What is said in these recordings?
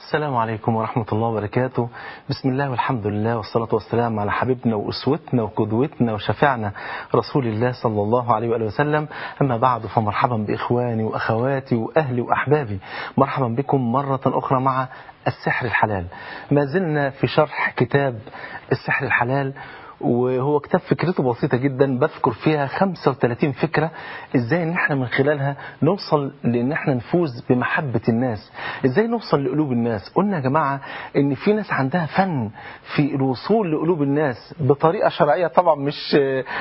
السلام عليكم ورحمة الله وبركاته بسم الله والحمد لله والصلاة والسلام على حبيبنا وأسوتنا وقدوتنا وشفيعنا رسول الله صلى الله عليه وآله وسلم أما بعد فمرحبا بإخواني وأخواتي وأهلي وأحبابي مرحبا بكم مرة أخرى مع السحر الحلال ما زلنا في شرح كتاب السحر الحلال وهو كتاب فكرته بسيطة جدا بذكر فيها 35 فكرة ازاي ان احنا من خلالها نوصل لان احنا نفوز بمحبة الناس ازاي نوصل لقلوب الناس قلنا يا جماعة ان في ناس عندها فن في الوصول لقلوب الناس بطريقة شرعية طبعا مش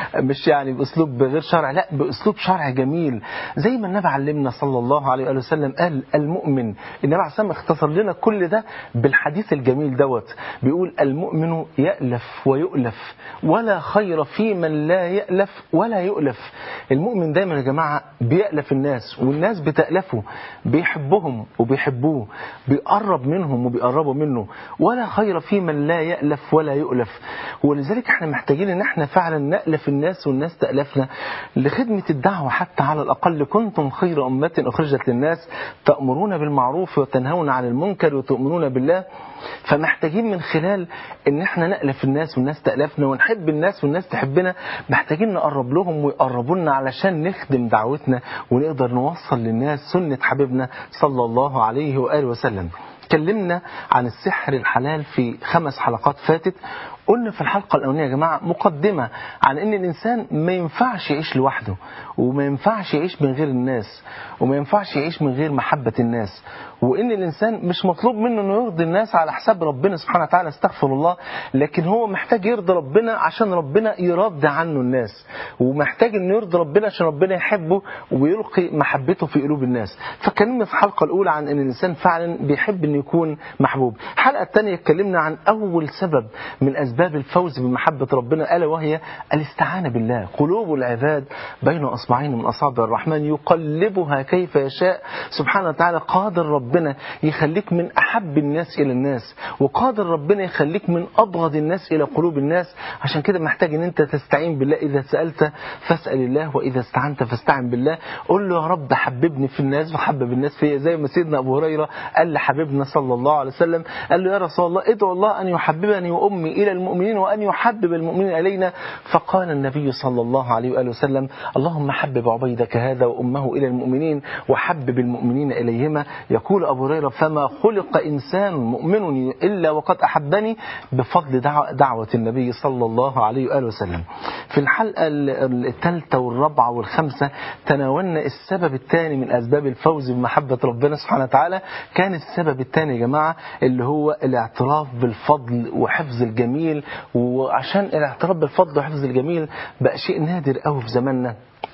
مش يعني باسلوب غير شرعي لا باسلوب شرعي جميل زي ما النبي علمنا صلى الله عليه وآله وسلم قال المؤمن النبي عليه السلام اختصر لنا كل ده بالحديث الجميل دوت بيقول المؤمن يألف ويؤلف ولا خير في من لا يألف ولا يؤلف المؤمن دايما يا جماعة بيألف الناس والناس بتألفه بيحبهم وبيحبوه بيقرب منهم وبيقربوا منه ولا خير في من لا يألف ولا يؤلف ولذلك احنا محتاجين ان احنا فعلا نألف الناس والناس تألفنا لخدمة الدعوة حتى على الأقل كنتم خير أمة أخرجت للناس تأمرون بالمعروف وتنهون عن المنكر وتؤمنون بالله فمحتاجين من خلال ان احنا نألف الناس والناس تألفنا ونحب الناس والناس تحبنا محتاجين نقرب لهم ويقربوا لنا علشان نخدم دعوتنا ونقدر نوصل للناس سنة حبيبنا صلى الله عليه وآله وسلم اتكلمنا عن السحر الحلال في خمس حلقات فاتت قلنا في الحلقة الأولانية يا جماعة مقدمة عن أن الإنسان ما ينفعش يعيش لوحده وما ينفعش يعيش من غير الناس وما ينفعش يعيش من غير محبة الناس وأن الإنسان مش مطلوب منه أنه يرضي الناس على حساب ربنا سبحانه وتعالى استغفر الله لكن هو محتاج يرضي ربنا عشان ربنا يرضي عنه الناس ومحتاج أنه يرضي ربنا عشان ربنا يحبه ويلقي محبته في قلوب الناس فاتكلمنا في الحلقة الأولى عن أن الإنسان فعلا بيحب أنه يكون محبوب الحلقة الثانية اتكلمنا عن أول سبب من أسباب أسباب الفوز بمحبة ربنا ألا وهي الاستعانة بالله قلوب العباد بين أصبعين من أصابع الرحمن يقلبها كيف يشاء سبحانه وتعالى قادر ربنا يخليك من أحب الناس إلى الناس وقادر ربنا يخليك من أبغض الناس إلى قلوب الناس عشان كده محتاج أن أنت تستعين بالله إذا سألت فاسأل الله وإذا استعنت فاستعن بالله قل له يا رب حببني في الناس وحبب الناس فيا زي ما سيدنا أبو هريرة قال لحبيبنا صلى الله عليه وسلم قال له يا رسول الله ادعو الله أن يحببني وأمي إلى المؤمنين المؤمنين وأن يحبب المؤمنين إلينا فقال النبي صلى الله عليه وآله وسلم اللهم حبب عبيدك هذا وأمه إلى المؤمنين وحبب المؤمنين إليهما يقول أبو هريرة فما خلق إنسان مؤمن إلا وقد أحبني بفضل دعوة النبي صلى الله عليه وآله وسلم في الحلقة الثالثة والرابعة والخامسة تناولنا السبب الثاني من أسباب الفوز بمحبة ربنا سبحانه وتعالى كان السبب الثاني يا جماعة اللي هو الاعتراف بالفضل وحفظ الجميل وعشان الاعتراف بالفضل وحفظ الجميل بقى شيء نادر قوي في زماننا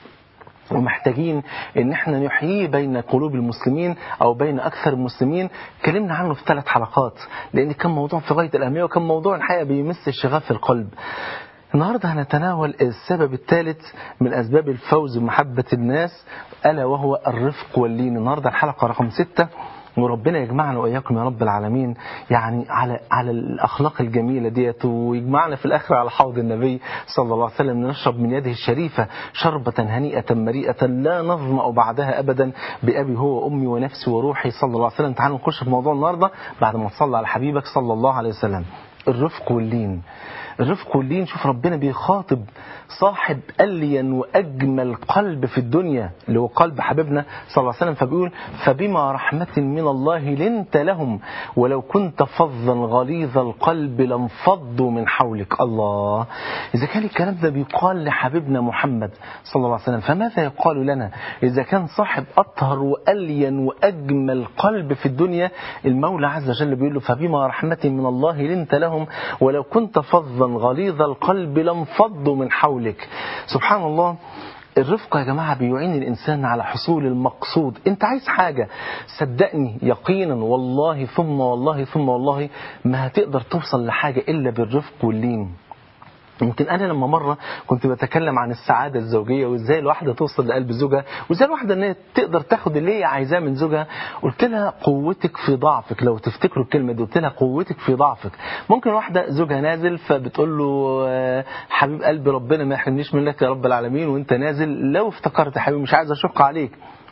ومحتاجين ان احنا نحييه بين قلوب المسلمين او بين اكثر المسلمين اتكلمنا عنه في ثلاث حلقات لان كان موضوع في غايه الاهميه وكان موضوع الحقيقه بيمس شغاف القلب النهارده هنتناول السبب الثالث من اسباب الفوز بمحبه الناس الا وهو الرفق واللين النهارده الحلقه رقم ستة وربنا يجمعنا واياكم يا رب العالمين يعني على على الاخلاق الجميله ديت ويجمعنا في الاخره على حوض النبي صلى الله عليه وسلم نشرب من يده الشريفه شربه هنيئه مريئه لا نظمأ بعدها ابدا بابي هو وامي ونفسي وروحي صلى الله عليه وسلم تعالوا نخش في موضوع النهارده بعد ما تصلي على حبيبك صلى الله عليه وسلم الرفق واللين الرفق واللين شوف ربنا بيخاطب صاحب ألين وأجمل قلب في الدنيا اللي هو قلب حبيبنا صلى الله عليه وسلم فبيقول فبما رحمة من الله لنت لهم ولو كنت فظا غليظ القلب لانفضوا من حولك الله إذا كان الكلام ده بيقال لحبيبنا محمد صلى الله عليه وسلم فماذا يقال لنا إذا كان صاحب أطهر وألين وأجمل قلب في الدنيا المولى عز وجل بيقول له فبما رحمة من الله لنت لهم ولو كنت فظا غليظ القلب لانفضوا من حولك سبحان الله الرفق يا جماعة بيعين الإنسان على حصول المقصود أنت عايز حاجة صدقني يقينا والله ثم والله ثم والله ما هتقدر توصل لحاجة إلا بالرفق واللين يمكن انا لما مره كنت بتكلم عن السعاده الزوجيه وازاي الواحده توصل لقلب زوجها وازاي الواحده ان هي تقدر تاخد اللي هي عايزاه من زوجها قلت لها قوتك في ضعفك لو تفتكروا الكلمه دي قلت لها قوتك في ضعفك ممكن واحده زوجها نازل فبتقول له حبيب قلبي ربنا ما يحرمنيش منك يا رب العالمين وانت نازل لو افتكرت يا حبيبي مش عايز اشق عليك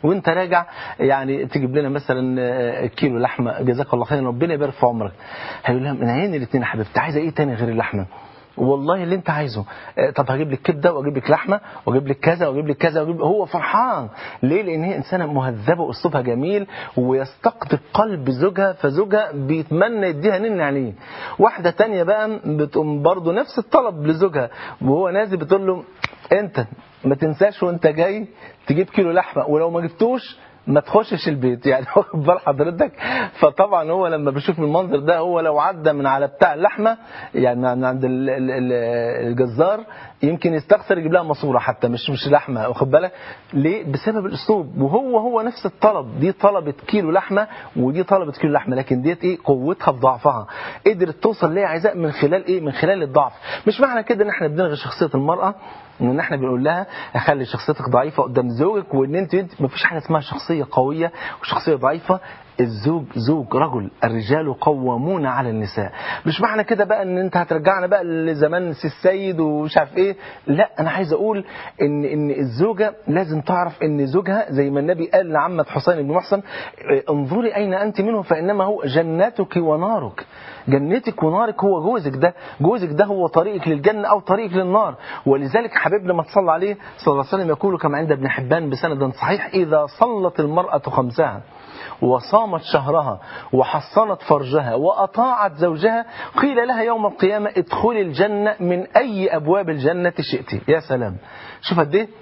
وانت راجع يعني تجيب لنا مثلا آه، كيلو لحمه جزاك الله خيرا ربنا يبارك في عمرك هيقول لها من عين الاثنين يا حبيبتي عايزه ايه تاني غير اللحمه والله اللي انت عايزه آه، طب هجيب لك كبده واجيب لك لحمه واجيب لك كذا واجيب لك كذا واجيب هو فرحان ليه لان هي انسانه مهذبه اسلوبها جميل ويستقطب قلب زوجها فزوجها بيتمنى يديها نن عينيه واحده تانية بقى بتقوم برضه نفس الطلب لزوجها وهو نازل بتقول له انت ما تنساش وانت جاي تجيب كيلو لحمه ولو ما جبتوش ما تخشش البيت يعني واخد بال حضرتك فطبعا هو لما بيشوف المنظر ده هو لو عدى من على بتاع اللحمه يعني من عند ال- ال- ال- الجزار يمكن يستخسر يجيب لها ماسوره حتى مش مش لحمه واخد بالك ليه بسبب الاسلوب وهو هو نفس الطلب دي طلبت كيلو لحمه ودي طلبت كيلو لحمه لكن ديت ايه قوتها في ضعفها قدرت توصل اللي هي عايزاه من خلال ايه من خلال الضعف مش معنى كده ان احنا بنلغي شخصيه المراه ان احنا بنقول لها اخلي شخصيتك ضعيفه قدام زوجك وان انت انت مفيش حاجه اسمها شخصيه قويه وشخصيه ضعيفه الزوج زوج رجل الرجال قوامون على النساء مش معنى كده بقى ان انت هترجعنا بقى لزمان سي السيد ومش عارف ايه لا انا عايز اقول ان ان الزوجه لازم تعرف ان زوجها زي ما النبي قال لعمه حسين بن محسن اه، انظري اين انت منه فانما هو جنتك ونارك جنتك ونارك هو جوزك ده جوزك ده هو طريقك للجنة أو طريقك للنار ولذلك حبيبنا ما تصلى عليه صلى الله عليه وسلم يقول كما عند ابن حبان بسند صحيح إذا صلت المرأة خمسها وصامت شهرها وحصنت فرجها وأطاعت زوجها قيل لها يوم القيامة ادخلي الجنة من أي أبواب الجنة شئت يا سلام شوف قد ايه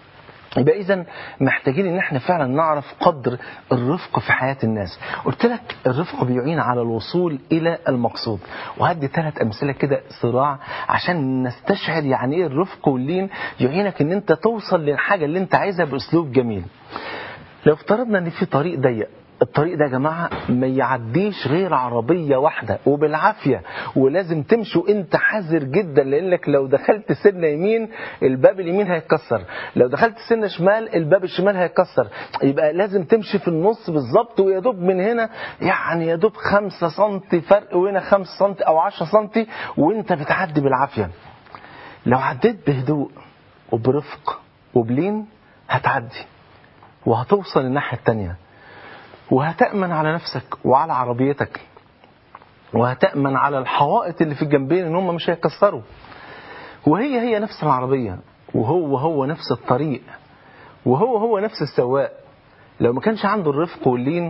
يبقى اذا محتاجين ان احنا فعلا نعرف قدر الرفق في حياه الناس قلت لك الرفق بيعين على الوصول الى المقصود وهدي ثلاث امثله كده صراع عشان نستشعر يعني ايه الرفق واللين يعينك ان انت توصل للحاجه اللي انت عايزها باسلوب جميل لو افترضنا ان في طريق ضيق الطريق ده يا جماعة ما يعديش غير عربية واحدة وبالعافية ولازم تمشي وانت حذر جدا لانك لو دخلت سنة يمين الباب اليمين هيتكسر لو دخلت سنة شمال الباب الشمال هيتكسر يبقى لازم تمشي في النص بالظبط ويا دوب من هنا يعني يا دوب خمسة سنتي فرق وهنا خمسة سنتي او عشرة سنتي وانت بتعدي بالعافية لو عديت بهدوء وبرفق وبلين هتعدي وهتوصل الناحية التانية وهتأمن على نفسك وعلى عربيتك وهتأمن على الحوائط اللي في الجنبين ان هم مش هيكسروا وهي هي نفس العربية وهو هو نفس الطريق وهو هو نفس السواق لو ما كانش عنده الرفق واللين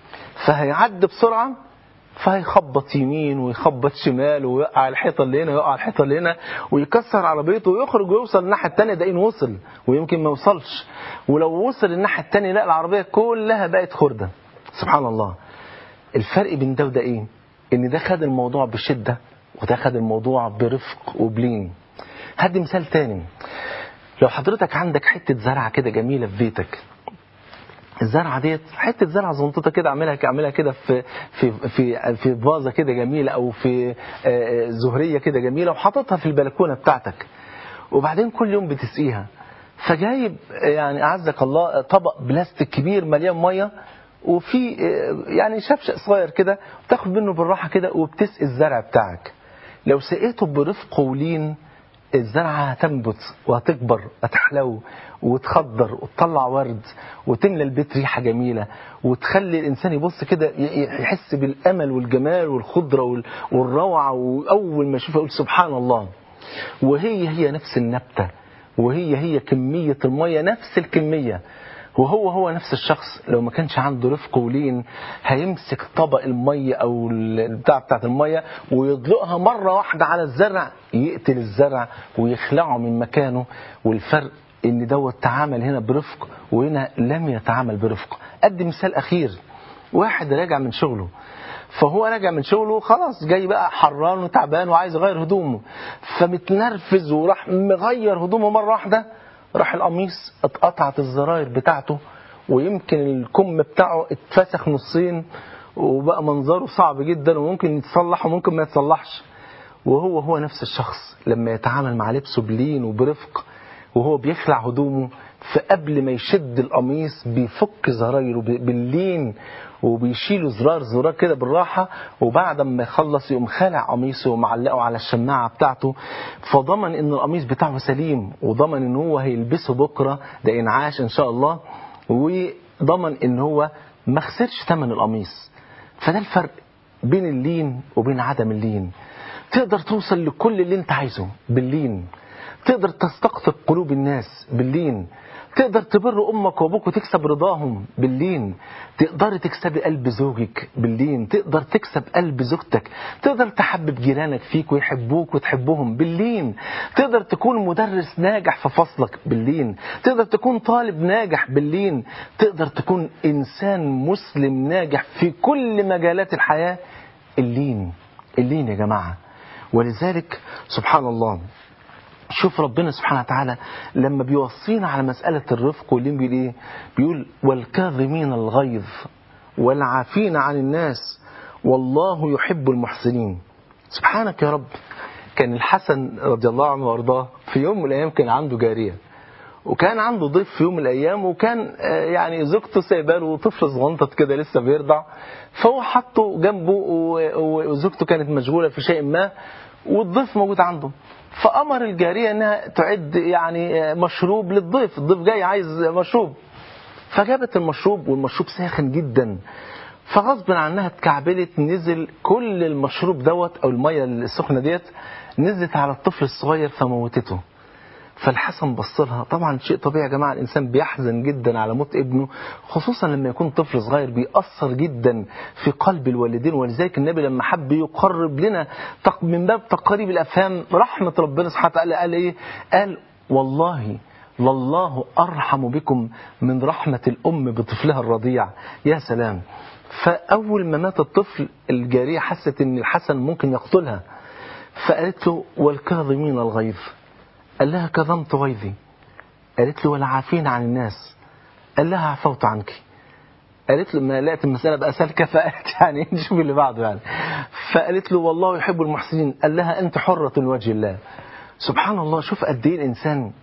فهيعدي بسرعة فهيخبط يمين ويخبط شمال ويوقع الحيطة اللي هنا ويوقع الحيطة اللي هنا ويكسر عربيته ويخرج ويوصل الناحية التانية ده إن وصل ويمكن ما يوصلش ولو وصل الناحية التانية لا العربية كلها بقت خردة سبحان الله الفرق بين ده وده إيه؟ إن ده خد الموضوع بشدة وده خد الموضوع برفق وبلين هدي مثال تاني لو حضرتك عندك حتة زرعة كده جميلة في بيتك الزرعه ديت حته زرعه زنطوطه كده اعملها اعملها كده في في في في فازه كده جميله او في آه، زهريه كده جميله وحاططها في البلكونه بتاعتك وبعدين كل يوم بتسقيها فجايب آه، يعني اعزك الله طبق بلاستيك كبير مليان ميه وفي آه، يعني شفشق صغير كده وتاخد منه بالراحه كده وبتسقي الزرع بتاعك لو سقيته برفق ولين الزرعة هتنبت وهتكبر وتحلو وتخضر وتطلع ورد وتملى البيت ريحة جميلة وتخلي الإنسان يبص كده ي- يحس بالأمل والجمال والخضرة وال- والروعة وأول ما يشوفها يقول سبحان الله وهي هي نفس النبتة وهي هي كمية المية نفس الكمية وهو هو نفس الشخص لو ما كانش عنده رفق ولين هيمسك طبق المية او البتاع بتاعت المية ويطلقها مرة واحدة على الزرع يقتل الزرع ويخلعه من مكانه والفرق ان دوت تعامل هنا برفق وهنا لم يتعامل برفق ادي مثال اخير واحد راجع من شغله فهو راجع من شغله خلاص جاي بقى حران وتعبان وعايز يغير هدومه فمتنرفز وراح مغير هدومه مرة واحدة راح القميص اتقطعت الزراير بتاعته ويمكن الكم بتاعه اتفسخ نصين وبقى منظره صعب جدا وممكن يتصلح وممكن ما يتصلحش وهو هو نفس الشخص لما يتعامل مع لبسه بلين وبرفق وهو بيخلع هدومه فقبل ما يشد القميص بيفك زرايره ب- باللين وبيشيلوا زرار زرار كده بالراحة وبعد ما يخلص يقوم خلع قميصه ومعلقه على الشماعة بتاعته فضمن ان القميص بتاعه سليم وضمن ان هو هيلبسه بكرة ده انعاش ان شاء الله ضمن ان هو ما خسرش ثمن القميص فده الفرق بين اللين وبين عدم اللين تقدر توصل لكل اللي انت عايزه باللين تقدر تستقطب قلوب الناس باللين تقدر تبر امك وابوك وتكسب رضاهم باللين تقدر تكسب قلب زوجك باللين تقدر تكسب قلب زوجتك تقدر تحبب جيرانك فيك ويحبوك وتحبهم باللين تقدر تكون مدرس ناجح في فصلك باللين تقدر تكون طالب ناجح باللين تقدر تكون انسان مسلم ناجح في كل مجالات الحياه اللين اللين يا جماعه ولذلك سبحان الله شوف ربنا سبحانه وتعالى لما بيوصينا على مسألة الرفق واللين بيقول ايه بيقول والكاظمين الغيظ والعافين عن الناس والله يحب المحسنين سبحانك يا رب كان الحسن رضي الله عنه وارضاه في يوم من الايام كان عنده جاريه وكان عنده ضيف في يوم من الايام وكان يعني زوجته سايبه له طفل صغنطط كده لسه بيرضع فهو حطه جنبه وزوجته كانت مشغوله في شيء ما والضيف موجود عنده فأمر الجارية أنها تعد يعني مشروب للضيف الضيف جاي عايز مشروب فجابت المشروب والمشروب ساخن جدا فغصب عنها اتكعبلت نزل كل المشروب دوت أو المية السخنة ديت نزلت على الطفل الصغير فموتته فالحسن بص لها طبعا شيء طبيعي يا جماعه الانسان بيحزن جدا على موت ابنه خصوصا لما يكون طفل صغير بيأثر جدا في قلب الوالدين ولذلك النبي لما حب يقرب لنا من باب تقريب الافهام رحمه ربنا سبحانه وتعالى قال ايه؟ قال والله لله ارحم بكم من رحمه الام بطفلها الرضيع يا سلام فاول ما مات الطفل الجاريه حست ان الحسن ممكن يقتلها فقالت له والكاظمين الغيظ قال لها كظمت غيظي قالت له والعافين عن الناس قال لها عفوت عنك قالت له ما لقيت المسألة بقى سالكة فقالت يعني نشوف اللي بعده يعني فقالت له والله يحب المحسنين قال لها أنت حرة لوجه الله سبحان الله شوف قد ايه الإنسان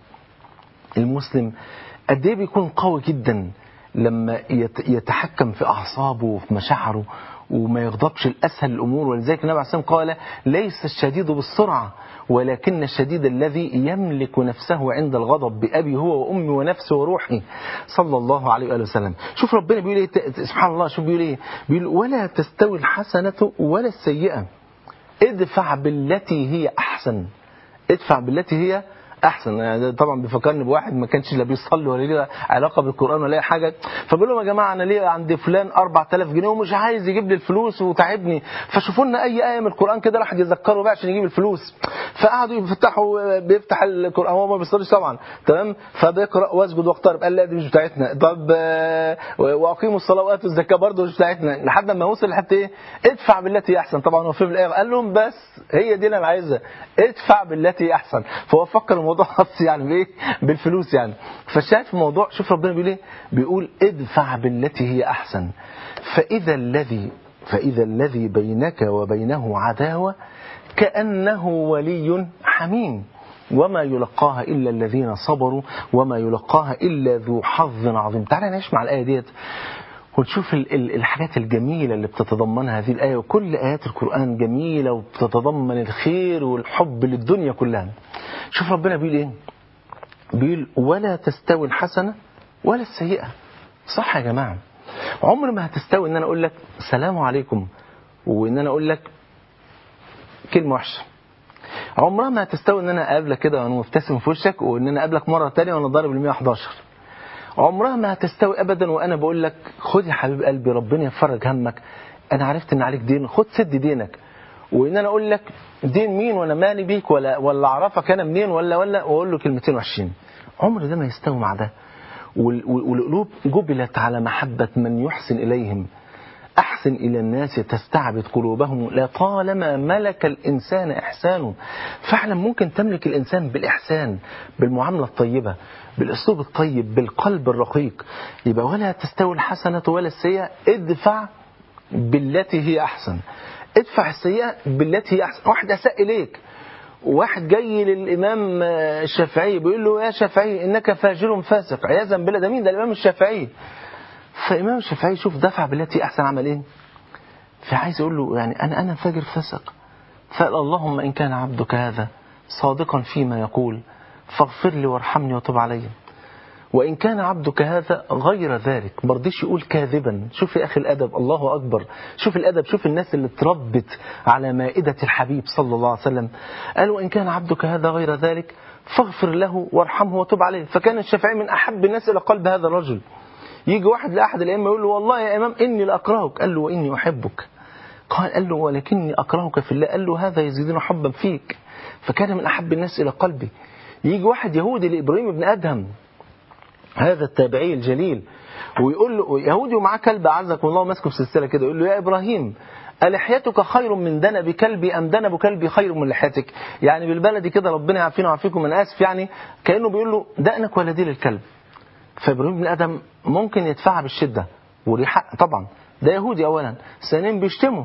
المسلم قد ايه بيكون قوي جدا لما يتحكم في أعصابه وفي مشاعره وما يغضبش الأسهل الأمور ولذلك النبي عليه الصلاة والسلام قال ليس الشديد بالسرعة ولكن الشديد الذي يملك نفسه عند الغضب بأبي هو وأمي ونفسي وروحي صلى الله عليه وآله وسلم شوف ربنا بيقول ايه سبحان الله شوف بيقول ايه بيقول ولا تستوي الحسنة ولا السيئة ادفع بالتي هي أحسن ادفع بالتي هي احسن يعني طبعا بيفكرني بواحد ما كانش لا بيصلي ولا ليه علاقه بالقران ولا اي حاجه فبقول لهم يا جماعه انا ليه عند فلان 4000 جنيه ومش عايز يجيب لي الفلوس وتعبني فشوفوا لنا اي ايه من القران كده راح يذكروا بقى عشان يجيب الفلوس فقعدوا يفتحوا بيفتح القران هو ما بيصليش طبعا تمام فبيقرا واسجد واقترب قال لا دي مش بتاعتنا طب واقيموا الصلاه واتوا الزكاه برضه مش بتاعتنا لحد ما وصل لحد ايه ادفع بالتي هي احسن طبعا هو في الايه قال لهم بس هي دي اللي انا عايزها ادفع بالتي هي احسن فهو فكر الموضوع خاص يعني بايه بالفلوس يعني فالشاهد في الموضوع شوف ربنا بيقول ايه بيقول ادفع بالتي هي احسن فاذا الذي فاذا الذي بينك وبينه عداوه كانه ولي حميم وما يلقاها الا الذين صبروا وما يلقاها الا ذو حظ عظيم تعالى نعيش مع الايه ديت ونشوف الحاجات الجميلة اللي بتتضمنها هذه الآية وكل آيات القرآن جميلة وبتتضمن الخير والحب للدنيا كلها شوف ربنا بيقول إيه بيقول ولا تستوي الحسنة ولا السيئة صح يا جماعة عمر ما هتستوي ان انا اقول لك سلام عليكم وان انا اقول لك كلمة وحشة عمرها ما هتستوي ان انا اقابلك كده وانا مبتسم في وشك وان انا اقابلك مرة تانية وانا ضارب ال 111 عمرها ما هتستوي ابدا وانا بقول لك خد يا حبيب قلبي ربنا يفرج همك انا عرفت ان عليك دين خد سد دينك وان انا اقول لك دين مين وانا مالي بيك ولا ولا اعرفك انا منين ولا ولا واقول له كلمتين وحشين عمر ده ما يستوي مع ده والقلوب جبلت على محبة من يحسن إليهم أحسن إلى الناس تستعبد قلوبهم لطالما ملك الإنسان إحسانه فعلا ممكن تملك الإنسان بالإحسان بالمعاملة الطيبة بالأسلوب الطيب بالقلب الرقيق يبقى ولا تستوي الحسنة ولا السيئة ادفع بالتي هي أحسن ادفع السيئة بالتي هي أحسن واحد أساء إليك واحد جاي للإمام الشافعي بيقول له يا شافعي إنك فاجر فاسق عياذا بالله ده مين ده الإمام الشافعي فإمام الشافعي شوف دفع بالتي أحسن عمل إيه فعايز يقول له يعني أنا أنا فاجر فاسق فقال اللهم إن كان عبدك هذا صادقا فيما يقول فاغفر لي وارحمني وتب علي وإن كان عبدك هذا غير ذلك مرضيش يقول كاذبا شوف يا أخي الأدب الله أكبر شوف الأدب شوف الناس اللي تربت على مائدة الحبيب صلى الله عليه وسلم قال وإن كان عبدك هذا غير ذلك فاغفر له وارحمه وتب عليه فكان الشافعي من أحب الناس إلى قلب هذا الرجل يجي واحد لأحد الأئمة يقول له والله يا إمام إني لأكرهك قال له وإني أحبك قال قال له ولكني أكرهك في الله قال له هذا يزيدني حبا فيك فكان من أحب الناس إلى قلبي يجي واحد يهودي لإبراهيم بن أدهم هذا التابعي الجليل ويقول له يهودي ومعاه كلب أعزكم الله ماسكه في سلسلة كده يقول له يا إبراهيم ألحيتك خير من دنب كلبي أم دنب كلبي خير من لحيتك يعني بالبلدي كده ربنا يعافينا ويعافيكم أنا آسف يعني كأنه بيقول له دقنك ولا ديل الكلب فإبراهيم بن آدم ممكن يدفعها بالشدة وليه حق طبعا ده يهودي أولا ثانيا بيشتمه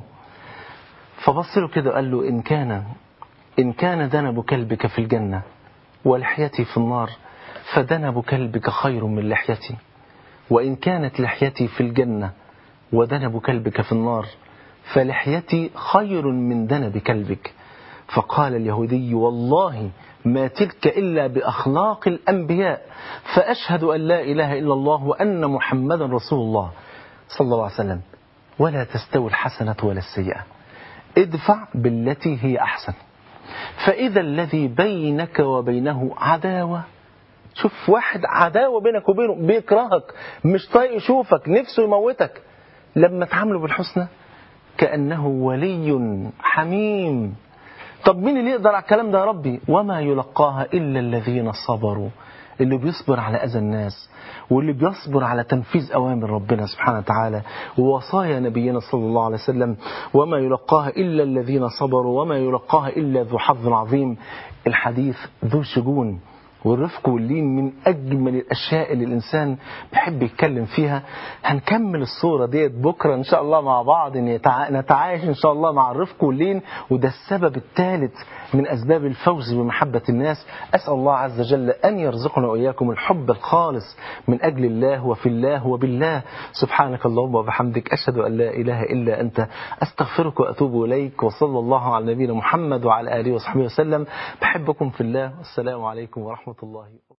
فبص له كده قال له إن كان إن كان دنب كلبك في الجنة ولحيتي في النار فدنب كلبك خير من لحيتي وإن كانت لحيتي في الجنة ودنب كلبك في النار فلحيتي خير من دنب كلبك فقال اليهودي والله ما تلك إلا بأخلاق الأنبياء فأشهد أن لا إله إلا الله وأن محمدا رسول الله صلى الله عليه وسلم ولا تستوي الحسنة ولا السيئة ادفع بالتي هي أحسن فإذا الذي بينك وبينه عداوة شوف واحد عداوة بينك وبينه بيكرهك مش طايق يشوفك نفسه يموتك لما تعامله بالحسنى كأنه ولي حميم طب مين اللي يقدر على الكلام ده يا ربي وما يلقاها إلا الذين صبروا اللي بيصبر على أذى الناس واللي بيصبر على تنفيذ أوامر ربنا سبحانه وتعالى ووصايا نبينا صلى الله عليه وسلم وما يلقاها إلا الذين صبروا وما يلقاها إلا ذو حظ عظيم الحديث ذو شجون والرفق واللين من أجمل الأشياء اللي الإنسان بيحب يتكلم فيها هنكمل الصورة ديت بكرة إن شاء الله مع بعض نتعايش إن شاء الله مع الرفق واللين وده السبب الثالث من أسباب الفوز بمحبة الناس أسأل الله عز وجل أن يرزقنا وإياكم الحب الخالص من أجل الله وفي الله وبالله سبحانك اللهم وبحمدك أشهد أن لا إله إلا أنت أستغفرك وأتوب إليك وصلى الله على نبينا محمد وعلى آله وصحبه وسلم بحبكم في الله والسلام عليكم ورحمة الله